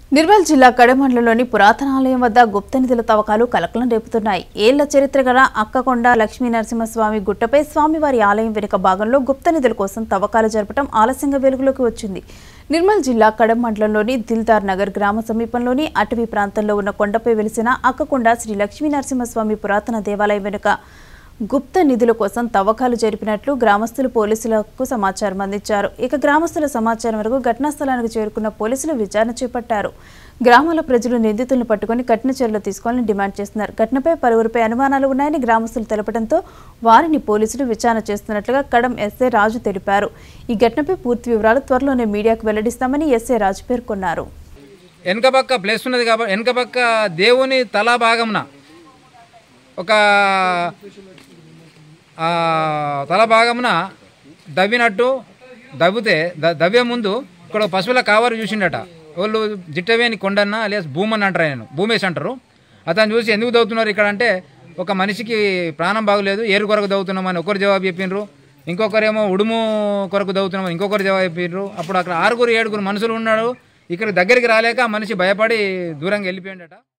నిర్మల్ జిల్లా కడమండలంలోని పురాతన ఆలయం వద్ద గుప్త నిధుల తవ్వకాలు కలకలం రేపుతున్నాయి ఏళ్ల చరిత్ర గల అక్కకొండ లక్ష్మీ నరసింహస్వామి గుట్టపై స్వామివారి ఆలయం వెనుక భాగంలో గుప్త నిధుల కోసం తవ్వకాలు జరపడం ఆలస్యంగా వెలుగులోకి వచ్చింది నిర్మల్ జిల్లా కడమ మండలంలోని దిల్దార్ నగర్ గ్రామ సమీపంలోని అటవీ ప్రాంతంలో ఉన్న కొండపై వెలిసిన అక్కకొండ శ్రీ లక్ష్మీ నరసింహస్వామి పురాతన దేవాలయం వెనుక గుప్త నిధుల కోసం తవ్వకాలు జరిపినట్లు గ్రామస్తులు పోలీసులకు సమాచారం అందించారు ఇక గ్రామస్తుల సమాచారం వరకు ఘటనా స్థలానికి చేరుకున్న పోలీసులు విచారణ చేపట్టారు గ్రామాల ప్రజలు నిందితులను పట్టుకొని కఠిన చర్యలు తీసుకోవాలని డిమాండ్ చేస్తున్నారు ఘటనపై పలువురిపై అనుమానాలు ఉన్నాయని గ్రామస్తులు తెలపడంతో వారిని పోలీసులు విచారణ చేస్తున్నట్లుగా కడం ఎస్ఐ రాజు తెలిపారు ఈ ఘటనపై పూర్తి వివరాలు త్వరలోనే మీడియాకు వెల్లడిస్తామని ఎస్ఐ రాజు పేర్కొన్నారు వెనక పక్క ప్లేస్ ఉన్నది కాబట్టి వెనక పక్క దేవుని తలా భాగమున ఒక ఆ, తల భాగమున దవ్వినట్టు దవ్వితే ద దవ్వే ముందు ఇక్కడ ఒక పశువుల కావరు చూసిండట వాళ్ళు జిట్టవేని కొండన్న లేస్ భూమని అంటారు ఆయన భూమేష్ అంటారు అతను చూసి ఎందుకు దవ్వుతున్నారు ఇక్కడ అంటే ఒక మనిషికి ప్రాణం బాగలేదు ఏరు కొరకు దవ్వుతున్నామని ఒకరు జవాబు చెప్పిండ్రు ఇంకొకరేమో ఉడుము కొరకు దవ్వుతున్నామని ఇంకొకరు జవాబు చెప్పిండ్రు అప్పుడు అక్కడ ఆరుగురు ఏడుగురు మనుషులు ఉన్నాడు ఇక్కడ దగ్గరికి రాలేక ఆ మనిషి భయపడి దూరంగా వెళ్ళిపోయిండట